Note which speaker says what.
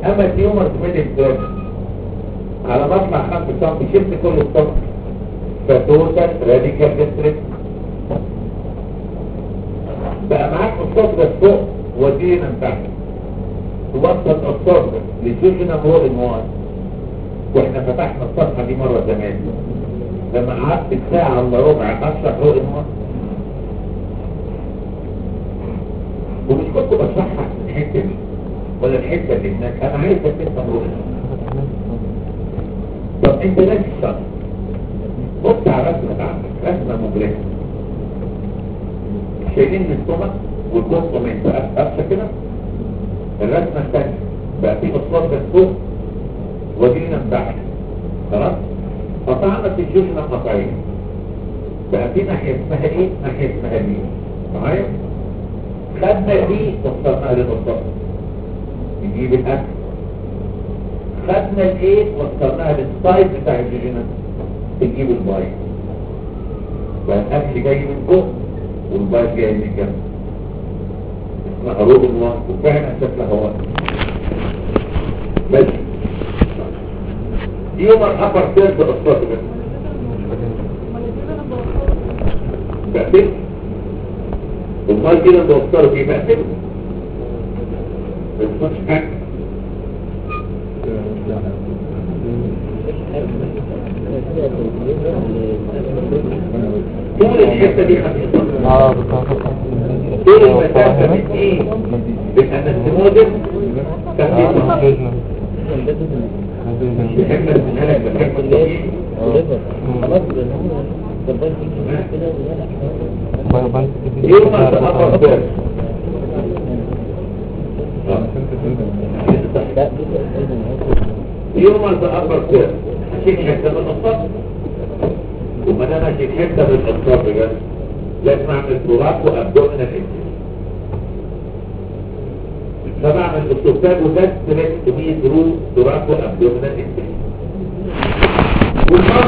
Speaker 1: اما تيومر في ميدل تيرم على مطلع 5 سم شفت كل الصف فتوتال راديكال ديستريكت بقى معاك الصف ده فوق ودينا من تحت توسط الصف لجوجنا هو المواد واحنا فتحنا الصفحة دي مرة زمان لما قعدت ساعة الا ربع اشرح هو المواد ومش كنت بشرحها الحتة دي ولا الحتة اللي هناك انا عايزك تفهم رؤية طب انت ناسي الشرح بص على رسمة عندك رسمة مبرمة شايلين من السمك والكومبومنت بقى قفشة كده الرسمة الثانية بقى في اصوات بس فوق ودينا من تحت خلاص قطعنا في الجوجنا قطعين بقى في ناحية اسمها ايه ناحية اسمها بي معايا خدنا دي وصلناها للقطاع نجيب الاكل خدنا الايه وصلناها للسايد بتاع الجوجنا تجيب الباي بقى الاكل جاي من فوق والباي جاي من الجنب اسمها روب الوان وفعلا شكلها هو بس دي يوم الأبر سيرت الأسطار بس بقتل والله كده بوصله فيه بقتل ما يوصلش حاجة طول الحتة دي خفيفة
Speaker 2: اه بالظبط
Speaker 1: طول المسافة من ايه بالانستمودل خفيفة بحب الزنالك بحب الطبيعي يوم الأبر سيرت يوم الأبر سيرت هشيل حتة من الأسطار وما دام هشيل حتة من الأسطار بجد لازم اعمل تراك وابدومينال انتج فبعمل استوكتاب وتست تلاقي تميز رو تراك وابدومينال انتج والمرة